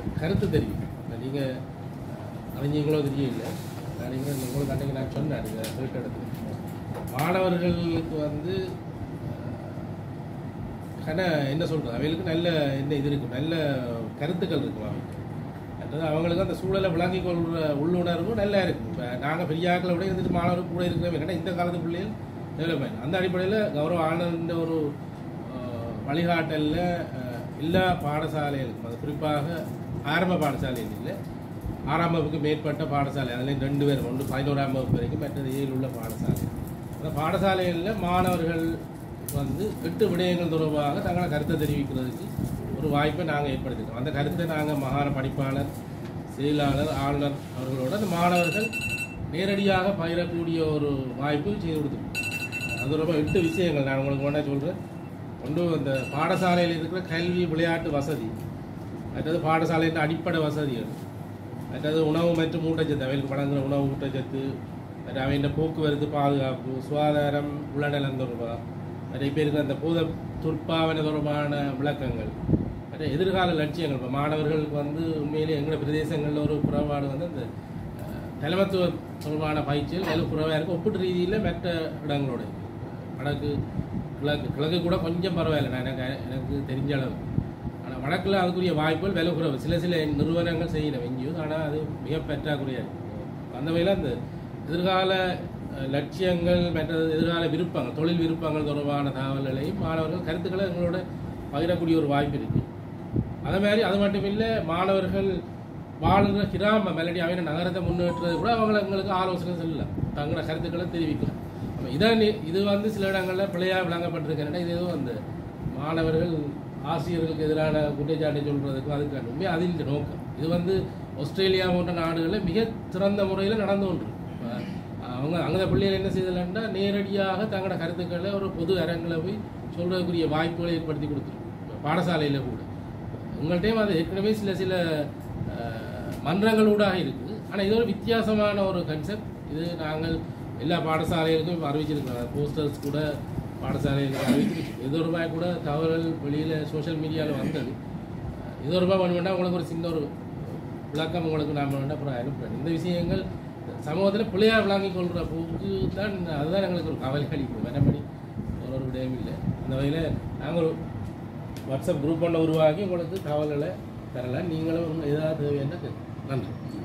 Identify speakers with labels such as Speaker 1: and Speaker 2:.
Speaker 1: கருத்து தெரியும் இப்போ நீங்கள் அறிஞங்களோ தெரியல நீங்கள் உங்களுக்கு அன்றைக்கு நான் சொன்னேன் நீங்கள் கேட்ட இடத்துல மாணவர்களுக்கு வந்து கன என்ன சொல்கிறது அவைகளுக்கு நல்ல என்ன இது இருக்கும் நல்ல கருத்துக்கள் இருக்கும் அவங்களுக்கு அதாவது அவங்களுக்கு அந்த சூழலை விளங்கி கொள்கிற உள்ளுணர்வு நல்லா இருக்கும் இப்போ நாங்கள் பெரியாக்களை விட இருந்துட்டு மாணவர்கள் கூட இருக்கிறோம் ஏன்னா இந்த காலத்து பிள்ளைகள் டெவலப்மெண்ட் அந்த அடிப்படையில் கௌரவ ஆனந்த ஒரு அஹ், வழிகாட்டல்ல அஹ், எல்லா பாடசாலைகளுக்கும் அது குறிப்பாக ஆரம்ப பாடசாலையில் இல்லை ஆறாம் வகுப்புக்கு மேற்பட்ட பாடசாலை அதில் ரெண்டு பேர் ஒன்று பதினோராம் வகுப்பு வரைக்கும் மற்றது ஏழு உள்ள பாடசாலை அந்த பாடசாலைகளில் மாணவர்கள் வந்து எட்டு விடயங்கள் தொடர்பாக தங்களை கருத்தை தெரிவிக்கிறதுக்கு ஒரு வாய்ப்பை நாங்கள் ஏற்படுத்திக்கிறோம் அந்த கருத்தை நாங்கள் மாகாண படிப்பாளர் செயலாளர் ஆளுநர் அவர்களோட அந்த மாணவர்கள் நேரடியாக பயிரக்கூடிய ஒரு வாய்ப்பு செய்து கொடுத்துருக்கோம் அது ரொம்ப எட்டு விஷயங்கள் நான் உங்களுக்கு ஒன்றா சொல்கிறேன் ஒன்று அந்த பாடசாலையில் இருக்கிற கல்வி விளையாட்டு வசதி மற்றது பாடசாலையின் அடிப்படை வசதிகள் மற்றது உணவு மற்றும் ஊட்டச்சத்து அவைகளுக்கு வழங்குகிற உணவு ஊட்டச்சத்து மற்ற அவையின் போக்குவரத்து பாதுகாப்பு சுகாதாரம் உளநலம் தொடர்பாக நிறைய பேருக்கு அந்த பூத துற்பாவனை தொடர்பான விளக்கங்கள் மற்ற எதிர்கால லட்சியங்கள் இப்போ மாணவர்களுக்கு வந்து உண்மையிலே எங்களோட பிரதேசங்களில் ஒரு குறைபாடு வந்து அந்த அஹ், தலைமத்துவ தொடர்பான பயிற்சிகள் நல்ல குறைவாக இருக்கும் ஒப்பிட்டு ரீதியில் மற்ற இடங்களோட வடக்கு கிழக்கு கிழக்கு கூட கொஞ்சம் பரவாயில்லை நான் எனக்கு எனக்கு தெரிஞ்ச அளவு ஆனால் வடக்கில் அதுக்குரிய வாய்ப்புகள் விலை குறைவு சில சில நிறுவனங்கள் செய்யணும் எங்கேயும் ஆனால் அது மிக பற்றாக்குறையாக இருக்கு அந்த வகையில் அந்த எதிர்கால அஹ், லட்சியங்கள் மற்றது எதிர்கால விருப்பங்கள் தொழில் விருப்பங்கள் தொடர்பான தகவல்களையும் மாணவர்கள் கருத்துக்களை எங்களோட பகிரக்கூடிய ஒரு வாய்ப்பு இருக்குது அதே மாதிரி அது மட்டும் இல்லை மாணவர்கள் வாழ்கிற கிராம மெலடி அவையின நகரத்தை முன்னேற்றுறது கூட அவங்க எங்களுக்கு ஆலோசனை சொல்லலாம் தங்களோட கருத்துக்களை தெரிவிக்கலாம் அப்ப இதான் நி- இது வந்து சில இடங்களில் பிழையாக விளங்கப்பட்டிருக்கிறேன்னா இது எதுவும் அந்த மாணவர்கள் ஆசிரியர்களுக்கு எதிரான குற்றச்சாட்டை சொல்றதுக்கும் அதுக்கான உண்மை அதில் நோக்கம் இது வந்து ஆஸ்திரேலியா போன்ற நாடுகளில் மிக சிறந்த முறையில் நடந்து கொண்டு அவங்க அங்கே பிள்ளைகள் என்ன செய்தலன்னா நேரடியாக தங்களோட கருத்துக்களை ஒரு பொது அரங்கில் போய் சொல்றதுக்குரிய வாய்ப்புகளை ஏற்படுத்தி கொடுத்துருக்கு பாடசாலையில் கூட உங்கள்கிட்டயும் அது ஏற்கனவே சில சில அஹ், மன்றங்கள் ஊடாக இருக்குது ஆனால் இது ஒரு வித்தியாசமான ஒரு கன்செப்ட் இது நாங்கள் எல்லா பாடசாலைகளுக்கும் அறிவிச்சிருக்கிறோம் போஸ்டர்ஸ் கூட பாடசாலைகளுக்கு அறிவிச்சிருக்கோம் இது ஒரு ரூபாய் கூட தகவல் வெளியில் சோஷியல் மீடியாவில் வந்தது அஹ், இது ஒரு ரூபாய் வேண்டாம் உங்களுக்கு ஒரு சின்ன ஒரு விளக்கம் உங்களுக்கு நான் வேண்டாம் அப்புறம் அனுப்புகிறேன் இந்த விஷயங்கள் சமூகத்தில் பிள்ளையார் விளங்கிக் கொள்கிற போக்கு தான் அதுதான் எங்களுக்கு ஒரு கவலை அளிக்கும் மற்றபடி ஒரு ஒரு விடயம் இல்லை அந்த வகையில் நாங்கள் ஒரு வாட்ஸ்அப் குரூப் ஒன்று உருவாக்கி உங்களுக்கு தகவல்களை தரலாம் நீங்களும் ஏதாவது தேவையான நன்றி